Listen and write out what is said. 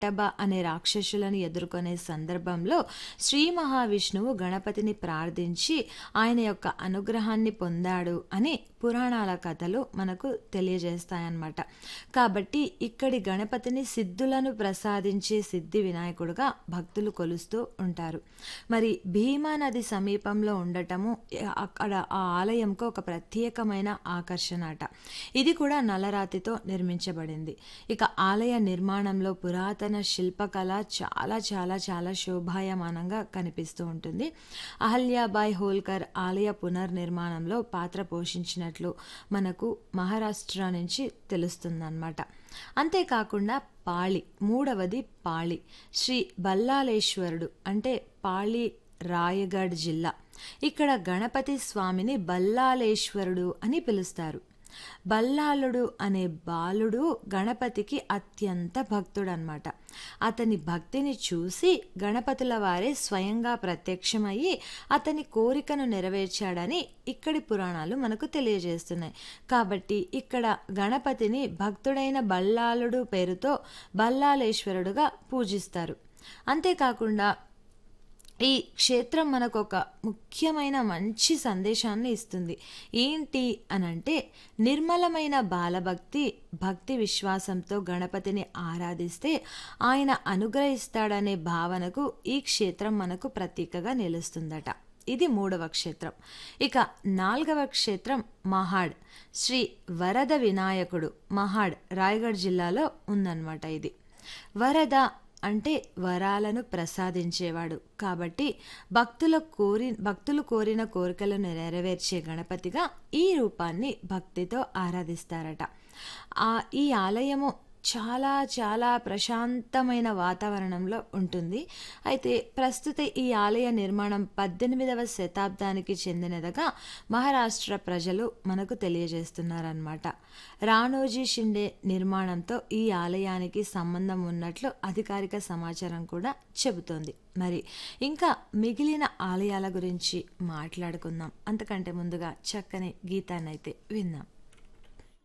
కట్టబ అనే రాక్షసులను ఎదుర్కొనే సందర్భంలో శ్రీ మహావిష్ణువు గణపతిని ప్రార్థించి ఆయన యొక్క అనుగ్రహాన్ని పొందాడు అని పురాణాల కథలు మనకు తెలియజేస్తాయన్నమాట కాబట్టి ఇక్కడి గణపతిని సిద్ధులను ప్రసాదించే సిద్ధి వినాయకుడుగా భక్తులు కొలుస్తూ ఉంటారు మరి భీమా నది సమీపంలో ఉండటము అక్కడ ఆ ఆలయంకు ఒక ప్రత్యేకమైన ఆకర్షణ అట ఇది కూడా నల్లరాతితో నిర్మించబడింది ఇక ఆలయ నిర్మాణంలో పురాతన శిల్పకళ చాలా చాలా చాలా శోభాయమానంగా కనిపిస్తూ ఉంటుంది అహల్యాబాయ్ హోల్కర్ ఆలయ పునర్నిర్మాణంలో పాత్ర పోషించినట్లు మనకు మహారాష్ట్ర నుంచి తెలుస్తుందన్నమాట అంతేకాకుండా పాళి మూడవది పాళి శ్రీ బల్లాలేశ్వరుడు అంటే పాళి రాయగఢ్ జిల్లా ఇక్కడ గణపతి స్వామిని బల్లాలేశ్వరుడు అని పిలుస్తారు బల్లాలుడు అనే బాలుడు గణపతికి అత్యంత భక్తుడనమాట అతని భక్తిని చూసి గణపతుల వారే స్వయంగా ప్రత్యక్షమయ్యి అతని కోరికను నెరవేర్చాడని ఇక్కడి పురాణాలు మనకు తెలియజేస్తున్నాయి కాబట్టి ఇక్కడ గణపతిని భక్తుడైన బల్లాలుడు పేరుతో బల్లాలేశ్వరుడుగా పూజిస్తారు అంతేకాకుండా ఈ క్షేత్రం మనకు ఒక ముఖ్యమైన మంచి సందేశాన్ని ఇస్తుంది ఏంటి అనంటే నిర్మలమైన బాలభక్తి భక్తి విశ్వాసంతో గణపతిని ఆరాధిస్తే ఆయన అనుగ్రహిస్తాడనే భావనకు ఈ క్షేత్రం మనకు ప్రతీకగా నిలుస్తుందట ఇది మూడవ క్షేత్రం ఇక నాలుగవ క్షేత్రం మహాడ్ శ్రీ వరద వినాయకుడు మహాడ్ రాయగఢ్ జిల్లాలో ఉందన్నమాట ఇది వరద అంటే వరాలను ప్రసాదించేవాడు కాబట్టి భక్తుల కోరి భక్తులు కోరిన కోరికలను నెరవేర్చే గణపతిగా ఈ రూపాన్ని భక్తితో ఆరాధిస్తారట ఆ ఈ ఆలయము చాలా చాలా ప్రశాంతమైన వాతావరణంలో ఉంటుంది అయితే ప్రస్తుత ఈ ఆలయ నిర్మాణం పద్దెనిమిదవ శతాబ్దానికి చెందినదిగా మహారాష్ట్ర ప్రజలు మనకు తెలియజేస్తున్నారన్నమాట రాణోజీ షిండే నిర్మాణంతో ఈ ఆలయానికి సంబంధం ఉన్నట్లు అధికారిక సమాచారం కూడా చెబుతోంది మరి ఇంకా మిగిలిన ఆలయాల గురించి మాట్లాడుకుందాం అంతకంటే ముందుగా చక్కని గీతాన్నైతే విందాం